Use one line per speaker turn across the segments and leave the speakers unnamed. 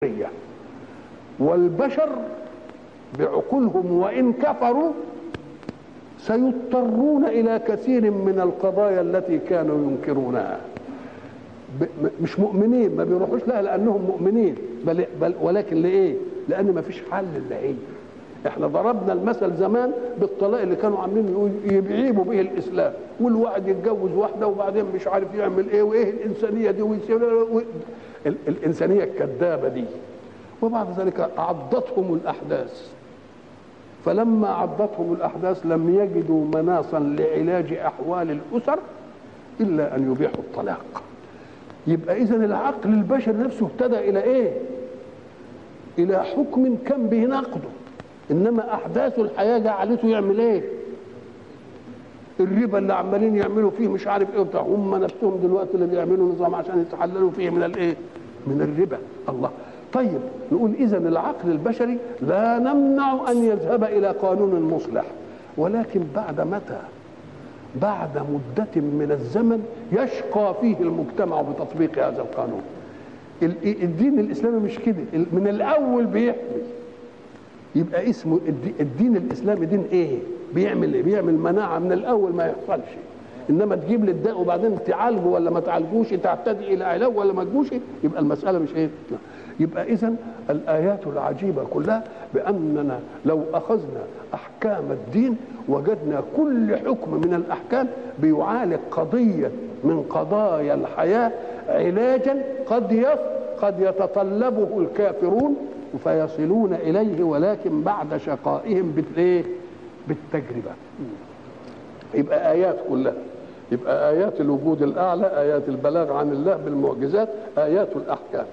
البشرية والبشر بعقولهم وإن كفروا سيضطرون إلى كثير من القضايا التي كانوا ينكرونها ب- م- مش مؤمنين ما بيروحوش لها لأنهم مؤمنين بل, بل ولكن لإيه؟ لأن ما فيش حل إلا هي احنا ضربنا المثل زمان بالطلاق اللي كانوا عاملين يقول- يعيبوا به الاسلام والواحد يتجوز واحده وبعدين مش عارف يعمل ايه وايه الانسانيه دي ويسيب و- ال- الانسانيه الكذابه دي وبعد ذلك عضتهم الاحداث فلما عضتهم الاحداث لم يجدوا مناصا لعلاج احوال الاسر الا ان يبيحوا الطلاق يبقى اذا العقل البشري نفسه اهتدى الى ايه الى حكم كان بيناقضه انما احداث الحياه جعلته يعمل ايه الربا اللي عمالين يعملوا فيه مش عارف ايه وبتاع هم نفسهم دلوقتي اللي بيعملوا نظام عشان يتحللوا فيه من الايه من الربا الله طيب نقول اذا العقل البشري لا نمنع ان يذهب الى قانون مصلح ولكن بعد متى بعد مدة من الزمن يشقى فيه المجتمع بتطبيق هذا القانون ال- الدين الإسلامي مش كده من الأول بيحمي يبقى اسمه الد- الدين الإسلامي دين إيه بيعمل إيه بيعمل مناعة من الأول ما يحصلش إنما تجيب لي الداء وبعدين تعالجه ولا ما تعالجوش تعتدي إلى علاج ولا ما تجوش يبقى المسألة مش إيه لا. يبقى إذا الآيات العجيبة كلها بأننا لو أخذنا أحكام الدين وجدنا كل حكم من الأحكام بيعالج قضية من قضايا الحياة علاجا قد يص- قد يتطلبه الكافرون فيصلون إليه ولكن بعد شقائهم بالإيه؟ بالتجربة يبقى آيات كلها يبقى آيات الوجود الأعلى آيات البلاغ عن الله بالمعجزات آيات الأحكام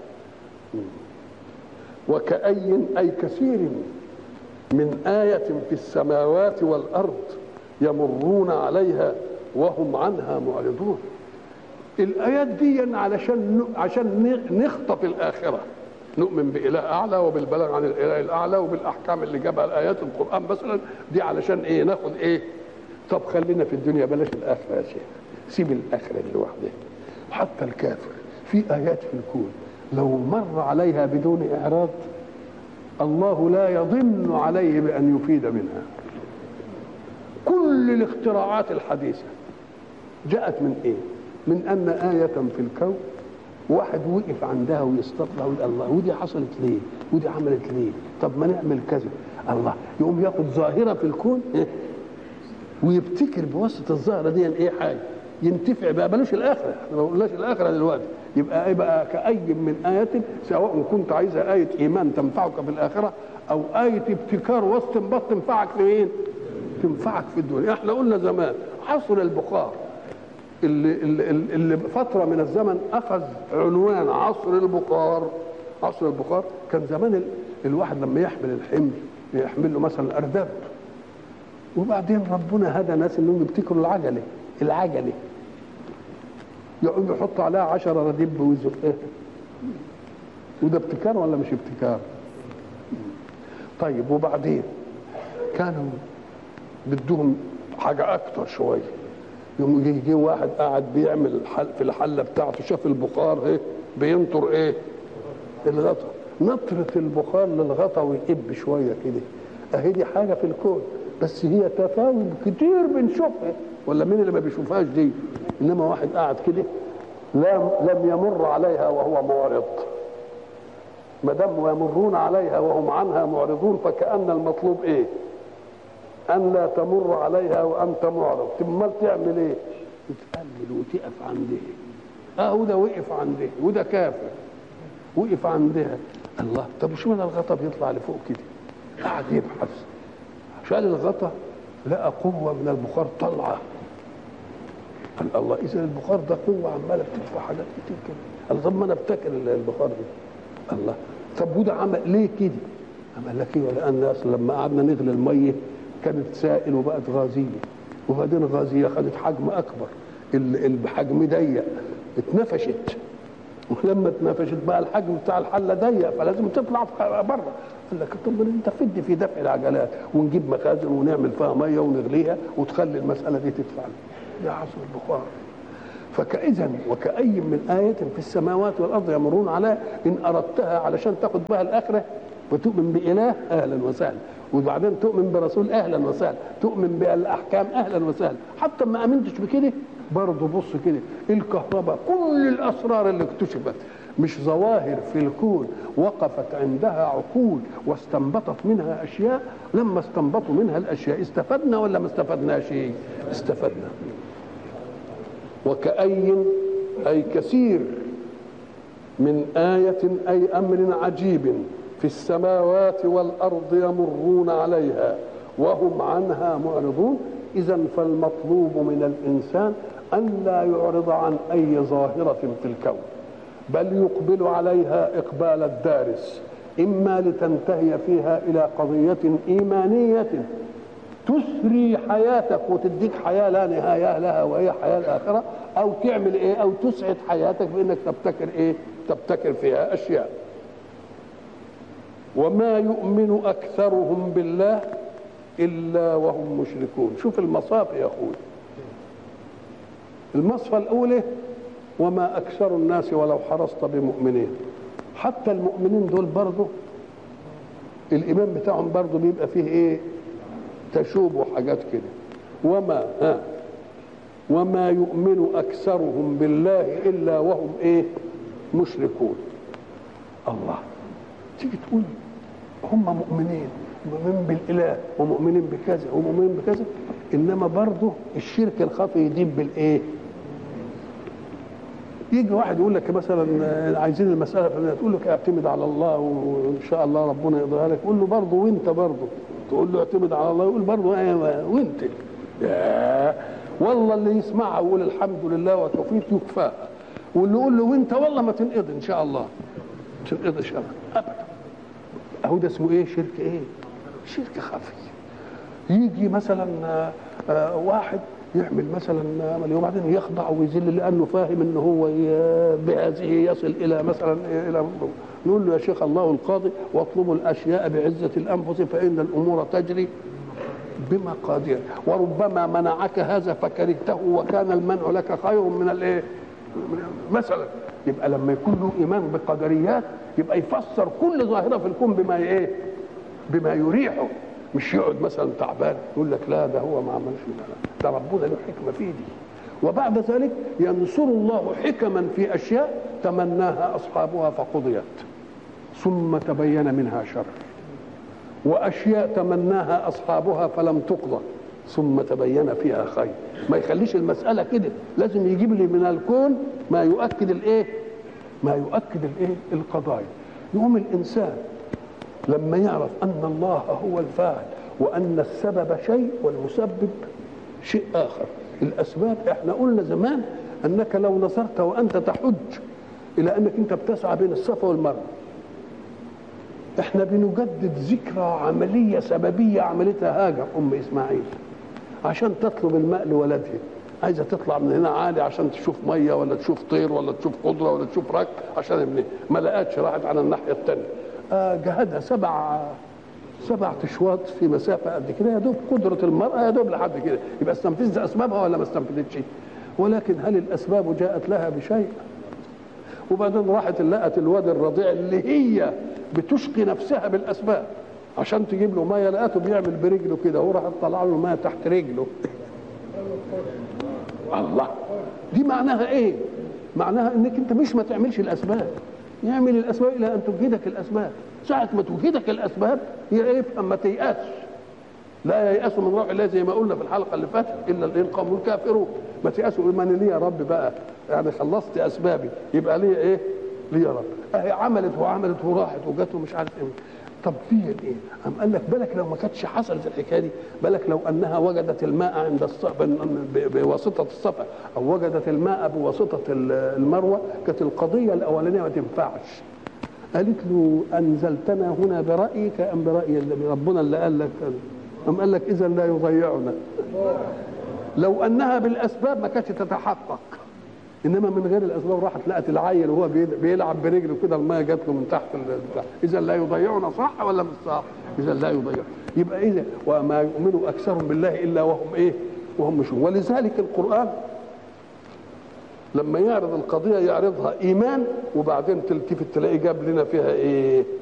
وكأي أي كثير من آية في السماوات والأرض يمرون عليها وهم عنها معرضون الآيات دي علشان ن- عشان ن- نخطف الآخرة نؤمن بإله أعلى وبالبلاغ عن الإله الأعلى وبالأحكام اللي جابها الآيات القرآن مثلا دي علشان إيه ناخد إيه طب خلينا في الدنيا بلاش الآخرة يا شيخ سيب الآخرة دي لوحدها حتى الكافر في آيات في الكون لو مر عليها بدون إعراض الله لا يضن عليه بأن يفيد منها كل الاختراعات الحديثة جاءت من ايه؟ من ان آية في الكون واحد وقف عندها ويستطلع ويقول الله ودي حصلت ليه؟ ودي عملت ليه؟ طب ما نعمل كذا الله يقوم ياخد ظاهرة في الكون إيه؟ ويبتكر بواسطة الظاهرة دي ايه حاجة ينتفع بقى بلاش الآخرة احنا ما قلناش الآخرة دلوقتي يبقى ايه بقى كأي من آية سواء كنت عايزة آية إيمان تنفعك في الآخرة أو آية ابتكار واستنباط تنفعك في مين؟ تنفعك في الدنيا احنا قلنا زمان عصر البخار اللي, اللي, اللي فتره من الزمن اخذ عنوان عصر البخار عصر البخار كان زمان ال- الواحد لما يحمل الحمل يحمل له مثلا ارداب وبعدين ربنا هدى ناس انهم يبتكروا العجله العجله يقعد يحط عليها عشرة رديب ويزقها وده ابتكار ولا مش ابتكار طيب وبعدين كانوا بدهم حاجه اكتر شويه يوم يجي يجي واحد قاعد بيعمل الحل في الحله بتاعته شاف البخار ايه بينطر ايه الغطا نطرة البخار للغطا ويقب شويه كده اهي دي حاجه في الكون بس هي تفاوت كتير بنشوفها ولا مين اللي ما بيشوفهاش دي انما واحد قاعد كده لم لم يمر عليها وهو معرض ما دام يمرون عليها وهم عنها معرضون فكأن المطلوب ايه؟ ان لا تمر عليها وانت معرض امال تعمل ايه تتامل وتقف عندها اه وده وقف عندها وده كافر وقف عندها الله طب وشو من الغطا بيطلع لفوق كده قعد يبحث شال الغطا لقى قوه من البخار طالعه قال الله اذا البخار ده قوه عماله بتدفع حاجات كتير كده قال طب ما انا ابتكر البخار ده الله طب وده عمل ليه كده؟ قال لك ايه لان اصل لما قعدنا نغلي الميه كانت سائل وبقت غازيه وبعدين غازيه خدت حجم اكبر ال- الحجم ضيق اتنفشت ولما اتنفشت بقى الحجم بتاع الحله ضيق فلازم تطلع بره قال لك طب انت فد في دفع العجلات ونجيب مخازن ونعمل فيها ميه ونغليها وتخلي المساله دي تدفع ده عصر البخار فكإذا وكأي من آية في السماوات والأرض يمرون عليها إن أردتها علشان تاخد بها الآخرة وتؤمن بإله أهلا وسهلا وبعدين تؤمن برسول أهلا وسهلا تؤمن بالأحكام أهلا وسهلا حتى ما آمنتش بكده برضه بص كده الكهرباء كل الأسرار اللي اكتشفت مش ظواهر في الكون وقفت عندها عقول واستنبطت منها أشياء لما استنبطوا منها الأشياء استفدنا ولا ما استفدناش استفدنا وكأي أي كثير من آية أي أمر عجيب في السماوات والأرض يمرون عليها وهم عنها معرضون إذا فالمطلوب من الإنسان أن لا يعرض عن أي ظاهرة في الكون بل يقبل عليها إقبال الدارس إما لتنتهي فيها إلى قضية إيمانية تسري حياتك وتديك حياة لا نهاية لها وهي حياة الآخرة أو تعمل إيه أو تسعد حياتك بأنك تبتكر إيه تبتكر فيها أشياء وما يؤمن أكثرهم بالله إلا وهم مشركون شوف المصاف يا أخوي المصفى الأولى وما أكثر الناس ولو حرصت بمؤمنين حتى المؤمنين دول برضه الإيمان بتاعهم برضه بيبقى فيه إيه تشوب وحاجات كده وما ها وما يؤمن أكثرهم بالله إلا وهم إيه مشركون الله تيجي تقول هم مؤمنين مؤمنين بالاله ومؤمنين بكذا ومؤمنين بكذا انما برضه الشرك الخفي يدين بالايه؟ يجي واحد يقول لك مثلا عايزين المساله فلانيه تقول له اعتمد على الله وان شاء الله ربنا يقضيها لك قول له برضه وانت برضه تقول له اعتمد على الله يقول برضه ايوه وانت يا والله اللي يسمعها ويقول الحمد لله وتوفيق يكفاه واللي يقول له وانت والله ما تنقضي ان شاء الله تنقضي شر ابدا اهو ده اسمه ايه شرك ايه شرك خفي يجي مثلا آه، آه، واحد يعمل مثلا عمل وبعدين يخضع ويذل لانه فاهم ان هو ي- بهذه يصل الى مثلا الى نقول له يا شيخ الله القاضي واطلبوا الاشياء بعزه الانفس فان الامور تجري بمقادير وربما منعك هذا فكرهته وكان المنع لك خير من الايه مثلا يبقى لما يكون له ايمان بقدريات يبقى يفسر كل ظاهره في الكون بما ايه بما يريحه مش يقعد مثلا تعبان يقول لك لا ده هو ما عملش لا، ده ربنا له حكمه في دي وبعد ذلك ينصر الله حكما في اشياء تمناها اصحابها فقضيت ثم تبين منها شر واشياء تمناها اصحابها فلم تقضى ثم تبين فيها خير ما يخليش المساله كده لازم يجيب لي من الكون ما يؤكد الايه ما يؤكد الايه القضايا يقوم الانسان لما يعرف ان الله هو الفاعل وان السبب شيء والمسبب شيء اخر الاسباب احنا قلنا زمان انك لو نظرت وانت تحج الى انك انت بتسعى بين الصفا والمروه احنا بنجدد ذكرى عمليه سببيه عملتها هاجر ام اسماعيل عشان تطلب الماء لولدها عايزه تطلع من هنا عالي عشان تشوف ميه ولا تشوف طير ولا تشوف خضره ولا تشوف رك عشان ابنها ما لقتش راحت على الناحيه الثانيه آه جهدها سبع سبع اشواط في مسافه قد كده يا دوب قدره المراه يا دوب لحد كده يبقى استنفذت اسبابها ولا ما استنفذتش ولكن هل الاسباب جاءت لها بشيء وبعدين راحت لقت الواد الرضيع اللي هي بتشقي نفسها بالاسباب عشان تجيب له ميه لقته بيعمل برجله كده وراح طلع له ميه تحت رجله الله دي معناها ايه معناها انك انت مش ما تعملش الاسباب يعمل الاسباب الى ان تجهدك الاسباب ساعه ما تجهدك الاسباب يفهم ما تيأسش لا ييأسوا من روح الله زي ما قلنا في الحلقه اللي فاتت الا الايه القوم الكافرون ما تيأسوا ما انا ليه يا رب بقى يعني خلصت اسبابي يبقى ليه ايه ليه يا رب اهي عملت وعملت وراحت وجت ومش عارف ايه طب في ايه؟ قام قال لك بالك لو ما كانتش حصلت الحكايه دي بالك لو انها وجدت الماء عند الصفا بواسطه الصفا او وجدت الماء بواسطه المروه كانت القضيه الاولانيه ما تنفعش قالت له انزلتنا هنا برايك ام براي ربنا اللي قال لك قام قال لك اذا لا يضيعنا لو انها بالاسباب ما كانتش تتحقق انما من غير الاسباب راحت لقت العيل وهو بيلعب برجله كده الميه جات له من تحت البتاع اذا لا يضيعنا صح ولا مش صح؟ اذا لا يضيع يبقى اذا وما يؤمن اكثرهم بالله الا وهم ايه؟ وهم مشركون ولذلك القران لما يعرض القضيه يعرضها ايمان وبعدين تلتفت تلاقي جاب لنا فيها ايه